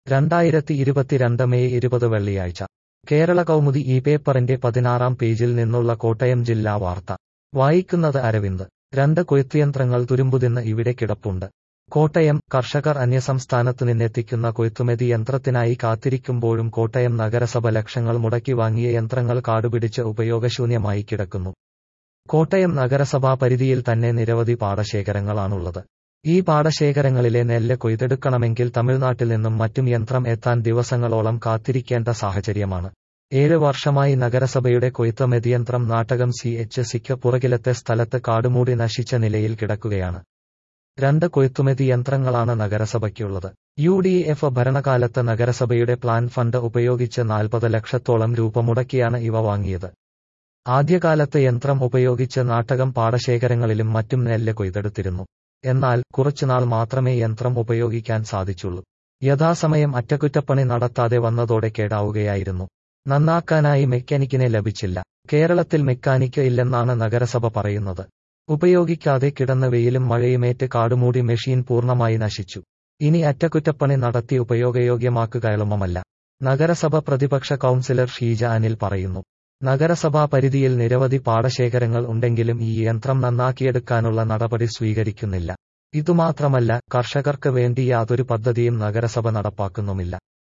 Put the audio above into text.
രണ്ടായിരത്തി ഇരുപത്തിരണ്ട് മെയ് ഇരുപത് വെള്ളിയാഴ്ച കേരള കൗമുദി ഈ പേപ്പറിന്റെ പതിനാറാം പേജിൽ നിന്നുള്ള കോട്ടയം ജില്ലാ വാർത്ത വായിക്കുന്നത് അരവിന്ദ് രണ്ട് കൊയ്ത്തുയന്ത്രങ്ങൾ തുരുമ്പുതിന്ന് ഇവിടെ കിടപ്പുണ്ട് കോട്ടയം കർഷകർ അന്യസംസ്ഥാനത്തു നിന്നെത്തിക്കുന്ന കൊയ്ത്തുമതി യന്ത്രത്തിനായി കാത്തിരിക്കുമ്പോഴും കോട്ടയം നഗരസഭ ലക്ഷങ്ങൾ മുടക്കി വാങ്ങിയ യന്ത്രങ്ങൾ കാടുപിടിച്ച് ഉപയോഗശൂന്യമായി കിടക്കുന്നു കോട്ടയം നഗരസഭാ പരിധിയിൽ തന്നെ നിരവധി പാടശേഖരങ്ങളാണുള്ളത് ഈ പാടശേഖരങ്ങളിലെ നെല്ല് കൊയ്തെടുക്കണമെങ്കിൽ തമിഴ്നാട്ടിൽ നിന്നും മറ്റും യന്ത്രം എത്താൻ ദിവസങ്ങളോളം കാത്തിരിക്കേണ്ട സാഹചര്യമാണ് ഏഴ് വർഷമായി നഗരസഭയുടെ കൊയ്ത്ത് മെതിയന്ത്രം നാട്ടകം സി എച്ച് സിക്ക് പുറകിലത്തെ സ്ഥലത്ത് കാടുമൂടി നശിച്ച നിലയിൽ കിടക്കുകയാണ് രണ്ട് കൊയ്ത്തുമെതി യന്ത്രങ്ങളാണ് നഗരസഭയ്ക്കുള്ളത് യു ഡി എഫ് ഭരണകാലത്ത് നഗരസഭയുടെ പ്ലാൻ ഫണ്ട് ഉപയോഗിച്ച് നാൽപ്പത് ലക്ഷത്തോളം രൂപ മുടക്കിയാണ് ഇവ വാങ്ങിയത് ആദ്യകാലത്ത് യന്ത്രം ഉപയോഗിച്ച് നാട്ടകം പാടശേഖരങ്ങളിലും മറ്റും നെല്ല് കൊയ്തെടുത്തിരുന്നു എന്നാൽ കുറച്ചുനാൾ മാത്രമേ യന്ത്രം ഉപയോഗിക്കാൻ സാധിച്ചുള്ളൂ യഥാസമയം അറ്റകുറ്റപ്പണി നടത്താതെ വന്നതോടെ കേടാവുകയായിരുന്നു നന്നാക്കാനായി മെക്കാനിക്കിനെ ലഭിച്ചില്ല കേരളത്തിൽ മെക്കാനിക്ക് ഇല്ലെന്നാണ് നഗരസഭ പറയുന്നത് ഉപയോഗിക്കാതെ കിടന്ന വെയിലും മഴയുമേറ്റ് കാടുമൂടി മെഷീൻ പൂർണ്ണമായി നശിച്ചു ഇനി അറ്റകുറ്റപ്പണി നടത്തി ഉപയോഗയോഗ്യമാക്കുക എളുപ്പമല്ല നഗരസഭ പ്രതിപക്ഷ കൗൺസിലർ ഷീജ അനിൽ പറയുന്നു നഗരസഭാ പരിധിയിൽ നിരവധി പാടശേഖരങ്ങൾ ഉണ്ടെങ്കിലും ഈ യന്ത്രം നന്നാക്കിയെടുക്കാനുള്ള നടപടി സ്വീകരിക്കുന്നില്ല ഇതുമാത്രമല്ല കർഷകർക്ക് വേണ്ടി യാതൊരു പദ്ധതിയും നഗരസഭ നടപ്പാക്കുന്നുമില്ല